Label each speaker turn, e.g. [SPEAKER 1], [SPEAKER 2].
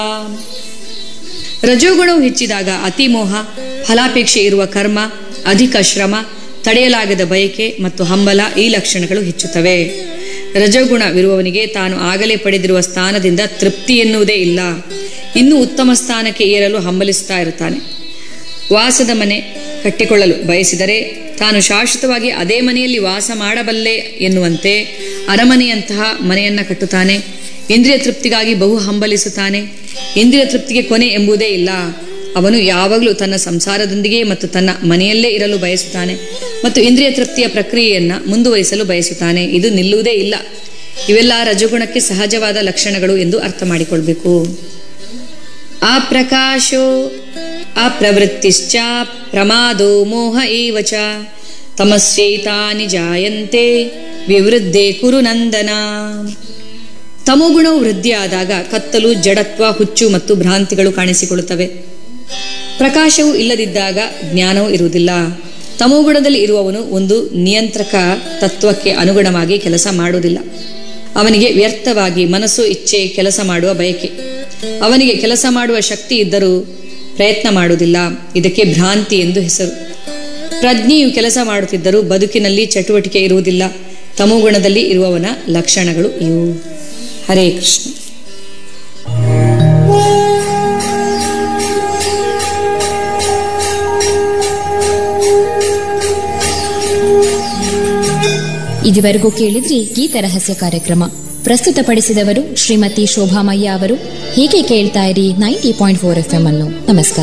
[SPEAKER 1] ರಜೋಗುಣವು ಹೆಚ್ಚಿದಾಗ ಅತಿಮೋಹ ಫಲಾಪೇಕ್ಷೆ ಇರುವ ಕರ್ಮ ಅಧಿಕ ಶ್ರಮ ತಡೆಯಲಾಗದ ಬಯಕೆ ಮತ್ತು ಹಂಬಲ ಈ ಲಕ್ಷಣಗಳು ಹೆಚ್ಚುತ್ತವೆ ರಜೋಗುಣವಿರುವವನಿಗೆ ತಾನು ಆಗಲೇ ಪಡೆದಿರುವ ಸ್ಥಾನದಿಂದ ತೃಪ್ತಿ ಎನ್ನುವುದೇ ಇಲ್ಲ ಇನ್ನೂ ಉತ್ತಮ ಸ್ಥಾನಕ್ಕೆ ಏರಲು ಹಂಬಲಿಸ್ತಾ ಇರುತ್ತಾನೆ ವಾಸದ ಮನೆ ಕಟ್ಟಿಕೊಳ್ಳಲು ಬಯಸಿದರೆ ತಾನು ಶಾಶ್ವತವಾಗಿ ಅದೇ ಮನೆಯಲ್ಲಿ ವಾಸ ಮಾಡಬಲ್ಲೆ ಎನ್ನುವಂತೆ ಅರಮನೆಯಂತಹ ಮನೆಯನ್ನ ಕಟ್ಟುತ್ತಾನೆ ಇಂದ್ರಿಯ ತೃಪ್ತಿಗಾಗಿ ಬಹು ಹಂಬಲಿಸುತ್ತಾನೆ ಇಂದ್ರಿಯ ತೃಪ್ತಿಗೆ ಕೊನೆ ಎಂಬುದೇ ಇಲ್ಲ ಅವನು ಯಾವಾಗಲೂ ತನ್ನ ಸಂಸಾರದೊಂದಿಗೆ ಮತ್ತು ತನ್ನ ಮನೆಯಲ್ಲೇ ಇರಲು ಬಯಸುತ್ತಾನೆ ಮತ್ತು ಇಂದ್ರಿಯ ತೃಪ್ತಿಯ ಪ್ರಕ್ರಿಯೆಯನ್ನ ಮುಂದುವರಿಸಲು ಬಯಸುತ್ತಾನೆ ಇದು ನಿಲ್ಲುವುದೇ ಇಲ್ಲ ಇವೆಲ್ಲ ರಜಗುಣಕ್ಕೆ ಸಹಜವಾದ ಲಕ್ಷಣಗಳು ಎಂದು ಅರ್ಥ ಮಾಡಿಕೊಳ್ಬೇಕು ಅಪ್ರಕಾಶೋ ಅಪ್ರವೃತ್ತಿಶ್ಚ ಪ್ರಮಾದೋ ಮೋಹ ಏವ ಚ ತಮಸ್ಯೈತಾನಿ ಜಾಯಂತೆ ವಿವೃದ್ಧೆ ಕುರು ನಂದನ ತಮೋಗುಣವು ವೃದ್ಧಿಯಾದಾಗ ಕತ್ತಲು ಜಡತ್ವ ಹುಚ್ಚು ಮತ್ತು ಭ್ರಾಂತಿಗಳು ಕಾಣಿಸಿಕೊಳ್ಳುತ್ತವೆ ಪ್ರಕಾಶವು ಇಲ್ಲದಿದ್ದಾಗ ಜ್ಞಾನವೂ ಇರುವುದಿಲ್ಲ ತಮೋಗುಣದಲ್ಲಿ ಇರುವವನು ಒಂದು ನಿಯಂತ್ರಕ ತತ್ವಕ್ಕೆ ಅನುಗುಣವಾಗಿ ಕೆಲಸ ಮಾಡುವುದಿಲ್ಲ ಅವನಿಗೆ ವ್ಯರ್ಥವಾಗಿ ಮನಸ್ಸು ಇಚ್ಛೆ ಕೆಲಸ ಮಾಡುವ ಬಯಕೆ ಅವನಿಗೆ ಕೆಲಸ ಮಾಡುವ ಶಕ್ತಿ ಇದ್ದರೂ ಪ್ರಯತ್ನ ಮಾಡುವುದಿಲ್ಲ ಇದಕ್ಕೆ ಭ್ರಾಂತಿ ಎಂದು ಹೆಸರು ಪ್ರಜ್ಞೆಯು ಕೆಲಸ ಮಾಡುತ್ತಿದ್ದರೂ ಬದುಕಿನಲ್ಲಿ ಚಟುವಟಿಕೆ ಇರುವುದಿಲ್ಲ ತಮೋಗುಣದಲ್ಲಿ ಇರುವವನ ಲಕ್ಷಣಗಳು ಇವು ಹರೇ ಕೃಷ್ಣ
[SPEAKER 2] ಇದುವರೆಗೂ ಕೇಳಿದ್ರಿ ಗೀತ ರಹಸ್ಯ ಕಾರ್ಯಕ್ರಮ ಪ್ರಸ್ತುತಪಡಿಸಿದವರು ಶ್ರೀಮತಿ ಶೋಭಾಮಯ್ಯ ಅವರು ಹೀಗೆ ಕೇಳ್ತಾ ಇರಿ ninety point four F M ಅನ್ನು ನಮಸ್ಕಾರ